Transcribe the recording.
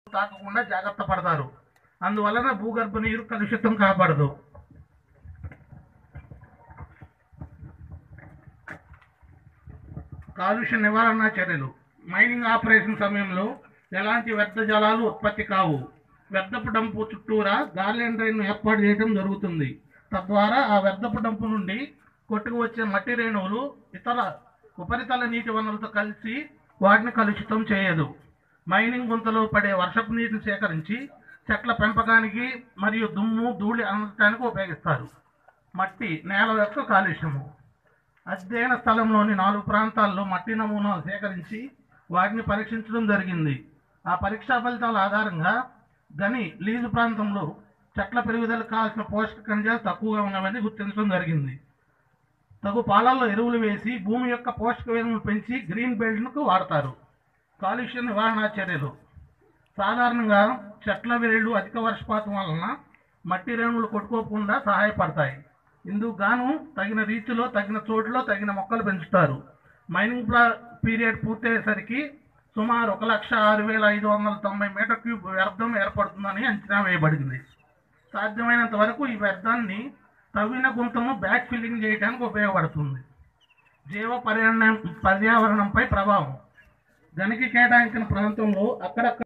తాకకుండా జాగ్రత్త పడతారు అందువలన భూగర్భ నీరు కలుషితం కాపాడదు కాలుష్య నివారణ చర్యలు మైనింగ్ ఆపరేషన్ సమయంలో ఎలాంటి వ్యర్థ జలాలు ఉత్పత్తి కావు వ్యర్థపు డంపు చుట్టూరా గార్లెన్ డ్రైన్ ఏర్పాటు చేయడం జరుగుతుంది తద్వారా ఆ వ్యర్థపు డంపు నుండి కొట్టుకు వచ్చే మట్టి రేణువులు ఇతర ఉపరితల నీటి వనరులతో కలిసి వాటిని కలుషితం చేయదు మైనింగ్ గుంతలో పడే వర్షపు నీటిని సేకరించి చెట్ల పెంపకానికి మరియు దుమ్ము ధూళి అందటానికి ఉపయోగిస్తారు మట్టి నేల యొక్క కాలుష్యము అధ్యయన స్థలంలోని నాలుగు ప్రాంతాల్లో మట్టి నమూనాలు సేకరించి వాటిని పరీక్షించడం జరిగింది ఆ పరీక్షా ఫలితాల ఆధారంగా గని లీజు ప్రాంతంలో చెట్ల పెరుగుదలకు కావాల్సిన పోషక ఖనిజాలు తక్కువగా ఉన్నవని గుర్తించడం జరిగింది తగు పాలల్లో ఎరువులు వేసి భూమి యొక్క పోషక విలువను పెంచి గ్రీన్ బెల్ట్ను వాడతారు కాలుష్య నివారణ చర్యలు సాధారణంగా చెట్ల వేళ్ళు అధిక వర్షపాతం వలన మట్టి రేణువులు కొట్టుకోకుండా సహాయపడతాయి ఇందుకు గాను తగిన రీతిలో తగిన చోటులో తగిన మొక్కలు పెంచుతారు మైనింగ్ ప్లా- పీరియడ్ పూర్తయ్యేసరికి సుమారు ఒక లక్ష ఆరు వేల ఐదు వందల తొంభై మీటర్ క్యూబ్ వ్యర్థం ఏర్పడుతుందని అంచనా వేయబడింది సాధ్యమైనంత వరకు ఈ వ్యర్థాన్ని తవ్విన గుంతను బ్యాక్ ఫిల్లింగ్ చేయడానికి ఉపయోగపడుతుంది జీవ పర్యావరణం పర్యావరణంపై ప్రభావం గనికి కేటాయించిన ప్రాంతంలో అక్కడక్కడ